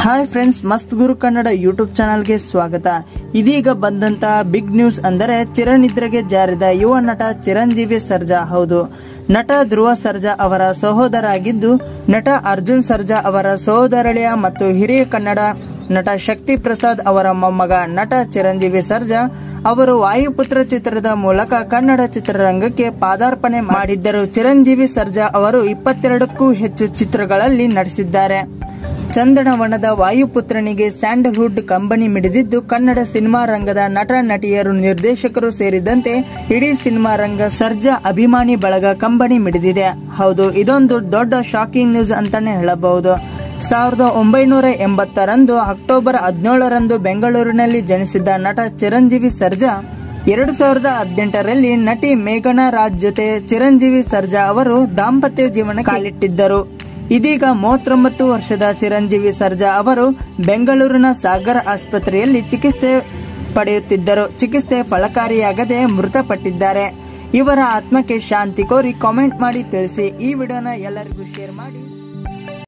hi friends ಮಸ್ತ್ ಗುರು Kannada YouTube ಚಾನಲ್ಗೆ ಸ್ವಾಗತ ಇದೀಗ ಬಂದಂತ ಬಿಗ್ ನ್ಯೂಸ್ ಅಂದರೆ ಚಿರನಿದ್ರೆಗೆ ಜಾರಿದ ಯುವ ನಟ ಚಿರಂಜೀವಿ ಸರ್ಜಾ ಹೌದು ನಟ ಧ್ರುವ ಸರ್ಜಾ ಅವರ ಸಹೋದರ ಆಗಿದ್ದು ನಟ ಅರ್ಜುನ್ ಸರ್ಜಾ ಅವರ ಸಹೋದರಳಿಯ ಮತ್ತು ಹಿರಿಯ ಕನ್ನಡ ನಟ ಶಕ್ತಿ ಪ್ರಸಾದ್ ಅವರ ಮೊಮ್ಮಗ ನಟ ಚಿರಂಜೀವಿ ಸರ್ಜಾ ಅವರು ವಾಯುಪುತ್ರ ಚಿತ್ರದ ಮೂಲಕ ಕನ್ನಡ ಚಿತ್ರರಂಗಕ್ಕೆ ಪಾದಾರ್ಪಣೆ ಮಾಡಿದ್ದರು ಚಿರಂಜೀವಿ ಸರ್ಜಾ ಅವರು ಇಪ್ಪತ್ತೆರಡಕ್ಕೂ ಹೆಚ್ಚು ಚಿತ್ರಗಳಲ್ಲಿ ನಟಿಸಿದ್ದಾರೆ ಚಂದನವನದ ವಾಯುಪುತ್ರನಿಗೆ ಸ್ಯಾಂಡಲ್ವುಡ್ ಕಂಬನಿ ಮಿಡಿದಿದ್ದು ಕನ್ನಡ ಸಿನಿಮಾ ರಂಗದ ನಟ ನಟಿಯರು ನಿರ್ದೇಶಕರು ಸೇರಿದಂತೆ ಇಡೀ ಸಿನಿಮಾ ರಂಗ ಸರ್ಜಾ ಅಭಿಮಾನಿ ಬಳಗ ಕಂಬನಿ ಮಿಡಿದಿದೆ ಹೌದು ಇದೊಂದು ದೊಡ್ಡ ಶಾಕಿಂಗ್ ನ್ಯೂಸ್ ಅಂತಾನೆ ಹೇಳಬಹುದು ಸಾವಿರದ ಒಂಬೈನೂರ ಎಂಬತ್ತರಂದು ಅಕ್ಟೋಬರ್ ಹದಿನೇಳರಂದು ಬೆಂಗಳೂರಿನಲ್ಲಿ ಜನಿಸಿದ್ದ ನಟ ಚಿರಂಜೀವಿ ಸರ್ಜಾ ಎರಡು ಸಾವಿರದ ಹದಿನೆಂಟರಲ್ಲಿ ನಟಿ ಮೇಘನಾ ರಾಜ್ ಜೊತೆ ಚಿರಂಜೀವಿ ಸರ್ಜಾ ಅವರು ದಾಂಪತ್ಯ ಜೀವನ ಕಾಲಿಟ್ಟಿದ್ದರು ಇದೀಗ ಮೂವತ್ತೊಂಬತ್ತು ವರ್ಷದ ಚಿರಂಜೀವಿ ಸರ್ಜಾ ಅವರು ಬೆಂಗಳೂರಿನ ಸಾಗರ್ ಆಸ್ಪತ್ರೆಯಲ್ಲಿ ಚಿಕಿತ್ಸೆ ಪಡೆಯುತ್ತಿದ್ದರು ಚಿಕಿತ್ಸೆ ಫಲಕಾರಿಯಾಗದೆ ಮೃತಪಟ್ಟಿದ್ದಾರೆ ಇವರ ಆತ್ಮಕ್ಕೆ ಶಾಂತಿ ಕೋರಿ ಕಾಮೆಂಟ್ ಮಾಡಿ ತಿಳಿಸಿ ಈ ವಿಡಿಯೋನ ಎಲ್ಲರಿಗೂ ಶೇರ್ ಮಾಡಿ